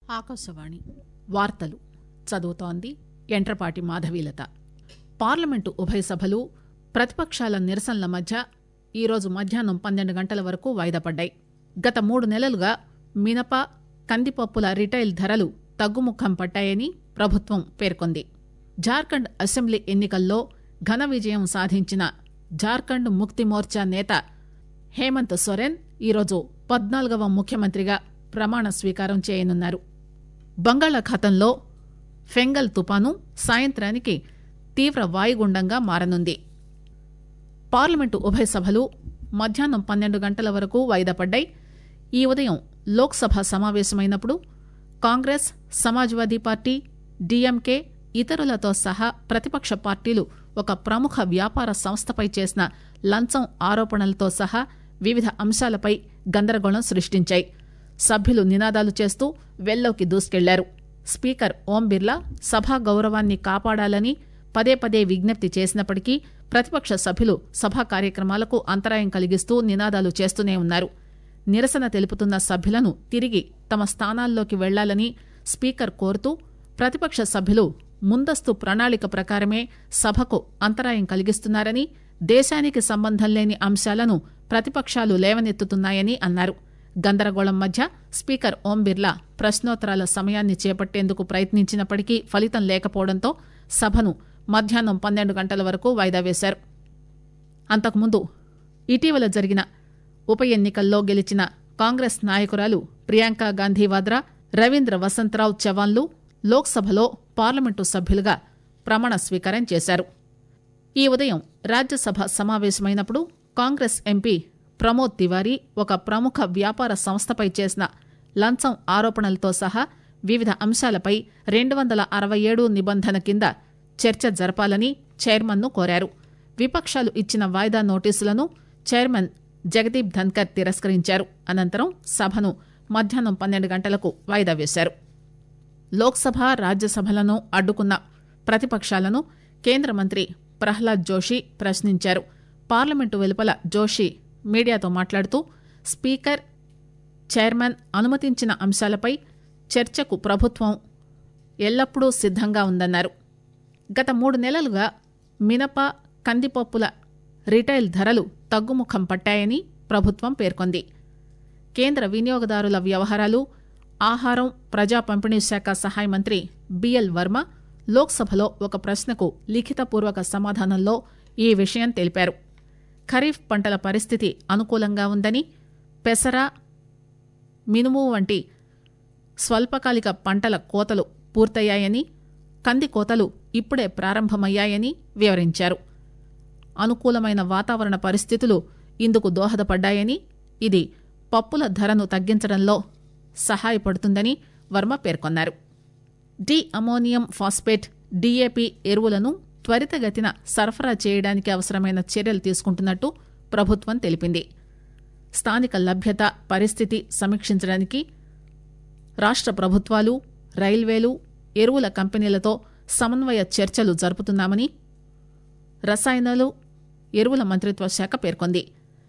ఆకాశవాణి వార్తలు చదువుతోంది ఎంట్రపాటి మాధవీలత పార్లమెంటు ఉభయ సభలు ప్రతిపక్షాల నిరసనల మధ్య ఈరోజు మధ్యాహ్నం పన్నెండు గంటల వరకు వాయిదా పడ్డాయి గత మూడు నెలలుగా మినప కందిపప్పుల రిటైల్ ధరలు తగ్గుముఖం పట్టాయని ప్రభుత్వం పేర్కొంది జార్ఖండ్ అసెంబ్లీ ఎన్నికల్లో ఘన విజయం సాధించిన జార్ఖండ్ ముక్తి మోర్చా నేత హేమంత్ సోరెన్ ఈరోజు పద్నాలుగవ ముఖ్యమంత్రిగా ప్రమాణ స్వీకారం చేయనున్నారు బంగాళాఖాతంలో ఫెంగల్ తుపాను సాయంత్రానికి తీవ్ర వాయుగుండంగా మారనుంది పార్లమెంటు ఉభయ సభలు మధ్యాహ్నం పన్నెండు గంటల వరకు వాయిదా పడ్డాయి ఈ ఉదయం లోక్సభ సమావేశమైనప్పుడు కాంగ్రెస్ సమాజ్వాదీ పార్టీ డీఎంకే ఇతరులతో సహా ప్రతిపక్ష పార్టీలు ఒక ప్రముఖ వ్యాపార సంస్థపై చేసిన లంచం ఆరోపణలతో సహా వివిధ అంశాలపై గందరగోళం సృష్టించాయి సభ్యులు నినాదాలు చేస్తూ వెల్లోకి దూసుకెళ్లారు స్పీకర్ ఓం బిర్లా సభా గౌరవాన్ని కాపాడాలని పదే పదే విజ్ఞప్తి చేసినప్పటికీ ప్రతిపక్ష సభ్యులు సభా కార్యక్రమాలకు అంతరాయం కలిగిస్తూ నినాదాలు చేస్తూనే ఉన్నారు నిరసన తెలుపుతున్న సభ్యులను తిరిగి తమ స్థానాల్లోకి వెళ్లాలని స్పీకర్ కోరుతూ ప్రతిపక్ష సభ్యులు ముందస్తు ప్రణాళిక ప్రకారమే సభకు అంతరాయం కలిగిస్తున్నారని దేశానికి సంబంధం లేని అంశాలను ప్రతిపక్షాలు లేవనెత్తుతున్నాయని అన్నారు గందరగోళం మధ్య స్పీకర్ ఓం బిర్లా ప్రశ్నోత్తరాల సమయాన్ని చేపట్టేందుకు ప్రయత్నించినప్పటికీ ఫలితం లేకపోవడంతో సభను మధ్యాహ్నం పన్నెండు గంటల వరకు వాయిదా వేశారు అంతకుముందు ఇటీవల జరిగిన ఉప ఎన్నికల్లో గెలిచిన కాంగ్రెస్ నాయకురాలు ప్రియాంక గాంధీ వాద్రా రవీంద్ర వసంతరావు చవాన్లు లోక్సభలో పార్లమెంటు సభ్యులుగా ప్రమాణ స్వీకారం చేశారు ఈ ఉదయం రాజ్యసభ సమావేశమైనప్పుడు కాంగ్రెస్ ఎంపీ ప్రమోద్ తివారీ ఒక ప్రముఖ వ్యాపార సంస్థపై చేసిన లంచం ఆరోపణలతో సహా వివిధ అంశాలపై రెండు వందల అరవై ఏడు నిబంధన కింద చర్చ జరపాలని చైర్మన్ను కోరారు విపక్షాలు ఇచ్చిన వాయిదా నోటీసులను చైర్మన్ జగదీప్ ధన్కర్ తిరస్కరించారు అనంతరం సభను మధ్యాహ్నం పన్నెండు గంటలకు వాయిదా వేశారు లోక్సభ రాజ్యసభలను అడ్డుకున్న ప్రతిపక్షాలను కేంద్ర మంత్రి ప్రహ్లాద్ జోషి ప్రశ్నించారు పార్లమెంటు వెలుపల జోషి మీడియాతో మాట్లాడుతూ స్పీకర్ చైర్మన్ అనుమతించిన అంశాలపై చర్చకు ప్రభుత్వం ఎల్లప్పుడూ సిద్దంగా ఉందన్నారు గత మూడు నెలలుగా మినప కందిపప్పుల రిటైల్ ధరలు తగ్గుముఖం పట్టాయని ప్రభుత్వం పేర్కొంది కేంద్ర వినియోగదారుల వ్యవహారాలు ఆహారం ప్రజా పంపిణీ శాఖ సహాయ మంత్రి బిఎల్ వర్మ లోక్సభలో ఒక ప్రశ్నకు లిఖితపూర్వక సమాధానంలో ఈ విషయం తెలిపారు ఖరీఫ్ పంటల పరిస్థితి అనుకూలంగా ఉందని పెసర మినుము వంటి స్వల్పకాలిక పంటల కోతలు పూర్తయ్యాయని కంది కోతలు ఇప్పుడే ప్రారంభమయ్యాయని వివరించారు అనుకూలమైన వాతావరణ పరిస్థితులు ఇందుకు దోహదపడ్డాయని ఇది పప్పుల ధరను తగ్గించడంలో సహాయపడుతుందని వర్మ పేర్కొన్నారు డి అమోనియం ఫాస్ఫేట్ డీఏపీ ఎరువులను త్వరితగతిన సరఫరా చేయడానికి అవసరమైన చర్యలు తీసుకుంటున్నట్టు ప్రభుత్వం తెలిపింది స్థానిక లభ్యత పరిస్థితి సమీక్షించడానికి రాష్ట్ర ప్రభుత్వాలు రైల్వేలు ఎరువుల కంపెనీలతో సమన్వయ చర్చలు జరుపుతున్నామని రసాయనాలు ఎరువుల మంత్రిత్వ శాఖ పేర్కొంది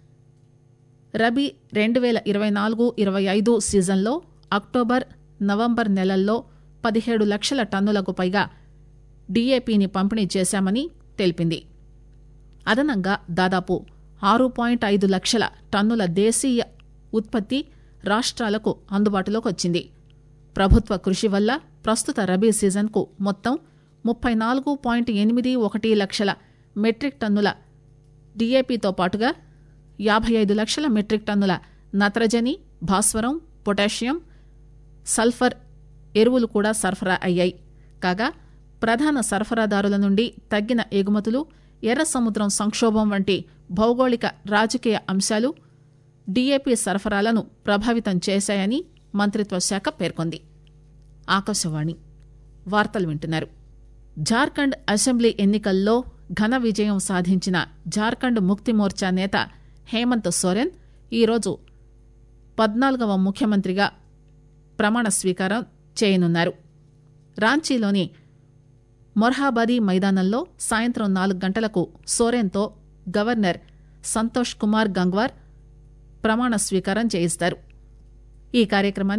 రబీ రెండు వేల ఇరవై నాలుగు ఇరవై ఐదు సీజన్లో అక్టోబర్ నవంబర్ నెలల్లో పదిహేడు లక్షల టన్నులకు పైగా డీఏపీని పంపిణీ చేశామని తెలిపింది అదనంగా దాదాపు ఆరు పాయింట్ ఐదు లక్షల టన్నుల దేశీయ ఉత్పత్తి రాష్ట్రాలకు అందుబాటులోకి వచ్చింది ప్రభుత్వ కృషి వల్ల ప్రస్తుత రబీ సీజన్కు మొత్తం ముప్పై నాలుగు పాయింట్ ఎనిమిది ఒకటి లక్షల మెట్రిక్ టన్నుల డీఏపీతో పాటుగా యాభై ఐదు లక్షల మెట్రిక్ టన్నుల నత్రజని భాస్వరం పొటాషియం సల్ఫర్ ఎరువులు కూడా సరఫరా అయ్యాయి కాగా ప్రధాన సరఫరాదారుల నుండి తగ్గిన ఎగుమతులు ఎర్ర సముద్రం సంక్షోభం వంటి భౌగోళిక రాజకీయ అంశాలు డీఏపీ సరఫరాలను ప్రభావితం చేశాయని మంత్రిత్వ శాఖ పేర్కొంది ఆకాశవాణి వార్తలు వింటున్నారు జార్ఖండ్ అసెంబ్లీ ఎన్నికల్లో ఘన విజయం సాధించిన జార్ఖండ్ ముక్తి మోర్చా నేత హేమంత్ సోరెన్ ఈరోజు పద్నాలుగవ ముఖ్యమంత్రిగా ప్రమాణ స్వీకారం చేయనున్నారు రాంచీలోని మొర్హాబాదీ మైదానంలో సాయంత్రం నాలుగు గంటలకు సోరెన్తో గవర్నర్ సంతోష్ కుమార్ గంగ్వార్ ప్రమాణ స్వీకారం చేయిస్తారు ఈ కార్యక్రమానికి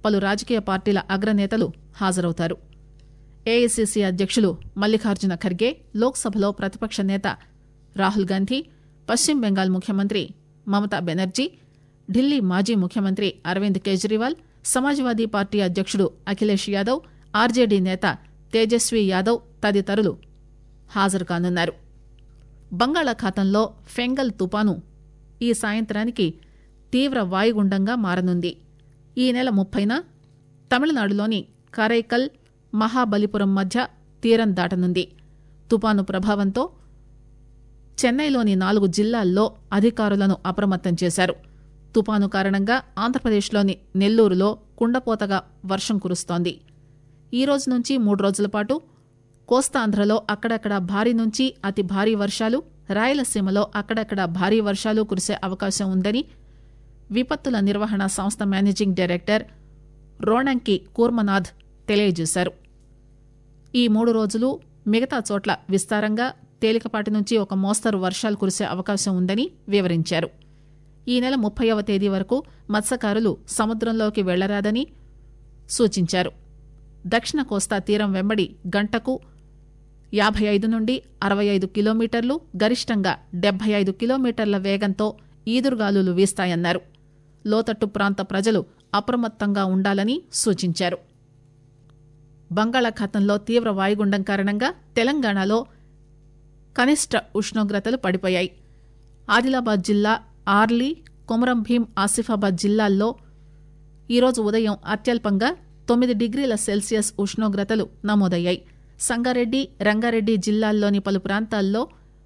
పలు రాజకీయ పార్టీల అగ్రనేతలు హాజరవుతారు ఏఐసిసి అధ్యక్షులు మల్లికార్జున ఖర్గే లోక్సభలో ప్రతిపక్ష నేత రాహుల్ గాంధీ పశ్చిమ బెంగాల్ ముఖ్యమంత్రి మమతా బెనర్జీ ఢిల్లీ మాజీ ముఖ్యమంత్రి అరవింద్ కేజ్రీవాల్ సమాజ్వాదీ పార్టీ అధ్యక్షుడు అఖిలేష్ యాదవ్ ఆర్జేడీ నేత తేజస్వీ యాదవ్ తదితరులు హాజరు కానున్నారు బంగాళాఖాతంలో ఫెంగల్ తుపాను ఈ సాయంత్రానికి తీవ్ర వాయుగుండంగా మారనుంది ఈ నెల ముప్పైన తమిళనాడులోని కరైకల్ మహాబలిపురం మధ్య తీరం దాటనుంది తుపాను ప్రభావంతో చెన్నైలోని నాలుగు జిల్లాల్లో అధికారులను అప్రమత్తం చేశారు తుపాను కారణంగా ఆంధ్రప్రదేశ్లోని నెల్లూరులో కుండపోతగా వర్షం కురుస్తోంది ఈ రోజు నుంచి మూడు రోజుల పాటు కోస్తాంధ్రలో అక్కడక్కడ భారీ నుంచి అతి భారీ వర్షాలు రాయలసీమలో అక్కడక్కడ భారీ వర్షాలు కురిసే అవకాశం ఉందని విపత్తుల నిర్వహణ సంస్థ మేనేజింగ్ డైరెక్టర్ రోణంకి కూర్మనాథ్ తెలియజేశారు ఈ మూడు రోజులు మిగతా చోట్ల విస్తారంగా తేలికపాటి నుంచి ఒక మోస్తరు వర్షాలు కురిసే అవకాశం ఉందని వివరించారు ఈ నెల ముప్పైవ తేదీ వరకు మత్స్యకారులు సముద్రంలోకి వెళ్లరాదని సూచించారు దక్షిణ కోస్తా తీరం వెంబడి గంటకు యాభై ఐదు నుండి అరవై ఐదు కిలోమీటర్లు గరిష్టంగా డెబ్బై ఐదు కిలోమీటర్ల వేగంతో ఈదురుగాలులు వీస్తాయన్నారు లోతట్టు ప్రాంత ప్రజలు అప్రమత్తంగా ఉండాలని సూచించారు బంగాళాఖాతంలో తీవ్ర వాయుగుండం కారణంగా తెలంగాణలో కనిష్ట ఉష్ణోగ్రతలు పడిపోయాయి ఆదిలాబాద్ జిల్లా ఆర్లీ కొమరం భీం ఆసిఫాబాద్ జిల్లాల్లో ఈరోజు ఉదయం అత్యల్పంగా తొమ్మిది డిగ్రీల సెల్సియస్ ఉష్ణోగ్రతలు నమోదయ్యాయి సంగారెడ్డి రంగారెడ్డి జిల్లాల్లోని పలు ప్రాంతాల్లో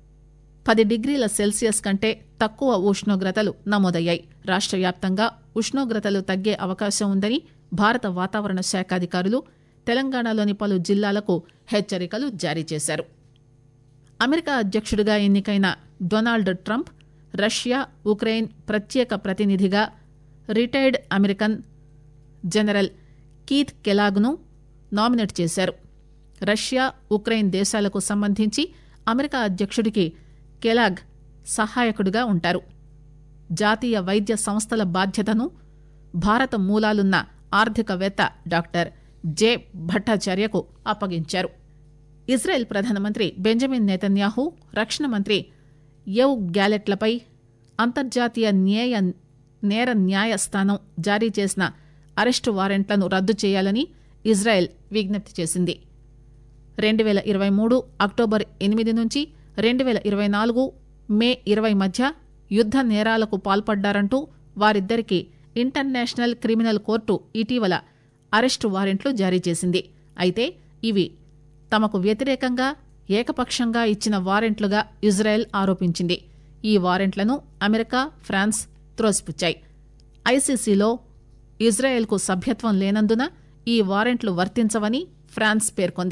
పది డిగ్రీల సెల్సియస్ కంటే తక్కువ ఉష్ణోగ్రతలు నమోదయ్యాయి రాష్ట్ర వ్యాప్తంగా ఉష్ణోగ్రతలు తగ్గే అవకాశం ఉందని భారత వాతావరణ శాఖ అధికారులు తెలంగాణలోని పలు జిల్లాలకు హెచ్చరికలు జారీ చేశారు అమెరికా అధ్యక్షుడిగా ఎన్నికైన డొనాల్డ్ ట్రంప్ రష్యా ఉక్రెయిన్ ప్రత్యేక ప్రతినిధిగా రిటైర్డ్ అమెరికన్ జనరల్ కీత్ కెలాగ్ను నామినేట్ చేశారు రష్యా ఉక్రెయిన్ దేశాలకు సంబంధించి అమెరికా అధ్యక్షుడికి కెలాగ్ సహాయకుడిగా ఉంటారు జాతీయ వైద్య సంస్థల బాధ్యతను భారత మూలాలున్న ఆర్థికవేత్త డాక్టర్ జే భట్టాచార్యకు అప్పగించారు ఇజ్రాయెల్ ప్రధానమంత్రి బెంజమిన్ నెతన్యాహు రక్షణ మంత్రి యవ్ గ్యాలెట్లపై అంతర్జాతీయ న్యాయ నేర న్యాయస్థానం జారీ చేసిన అరెస్టు వారెంట్లను రద్దు చేయాలని ఇజ్రాయెల్ విజ్ఞప్తి చేసింది రెండు వేల ఇరవై మూడు అక్టోబర్ ఎనిమిది నుంచి రెండు వేల ఇరవై నాలుగు మే ఇరవై మధ్య యుద్ద నేరాలకు పాల్పడ్డారంటూ వారిద్దరికి ఇంటర్నేషనల్ క్రిమినల్ కోర్టు ఇటీవల అరెస్టు వారెంట్లు జారీ చేసింది అయితే ఇవి తమకు వ్యతిరేకంగా ఏకపక్షంగా ఇచ్చిన వారెంట్లుగా ఇజ్రాయెల్ ఆరోపించింది ఈ వారెంట్లను అమెరికా ఫ్రాన్స్ త్రోసిపుచ్చాయి ఐసీసీలో ఇజ్రాయెల్కు సభ్యత్వం లేనందున ఈ వారెంట్లు వర్తించవని ఫ్రాన్స్ పేర్కొంది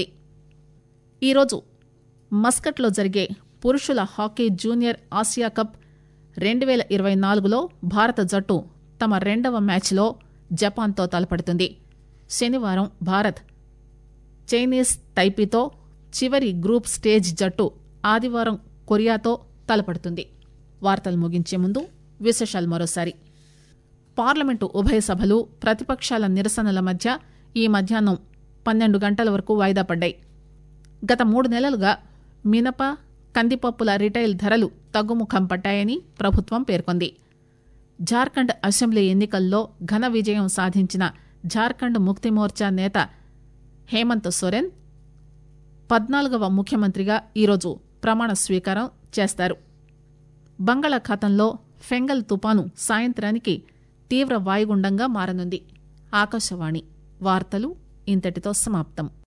ఈరోజు మస్కట్లో జరిగే పురుషుల హాకీ జూనియర్ ఆసియా కప్ రెండు వేల ఇరవై నాలుగులో భారత జట్టు తమ రెండవ మ్యాచ్లో జపాన్తో తలపడుతుంది శనివారం భారత్ చైనీస్ తైపీతో చివరి గ్రూప్ స్టేజ్ జట్టు ఆదివారం కొరియాతో తలపడుతుంది వార్తలు ముగించే ముందు విశేషాలు మరోసారి పార్లమెంటు ఉభయ సభలు ప్రతిపక్షాల నిరసనల మధ్య ఈ మధ్యాహ్నం పన్నెండు గంటల వరకు వాయిదా పడ్డాయి గత మూడు నెలలుగా మినప కందిపప్పుల రిటైల్ ధరలు తగ్గుముఖం పట్టాయని ప్రభుత్వం పేర్కొంది జార్ఖండ్ అసెంబ్లీ ఎన్నికల్లో ఘన విజయం సాధించిన జార్ఖండ్ ముక్తి మోర్చా నేత హేమంత్ సోరెన్ పద్నాలుగవ ముఖ్యమంత్రిగా ఈరోజు ప్రమాణ స్వీకారం చేస్తారు బంగాళాఖాతంలో ఫెంగల్ తుపాను సాయంత్రానికి తీవ్ర వాయుగుండంగా మారనుంది ఆకాశవాణి వార్తలు ఇంతటితో సమాప్తం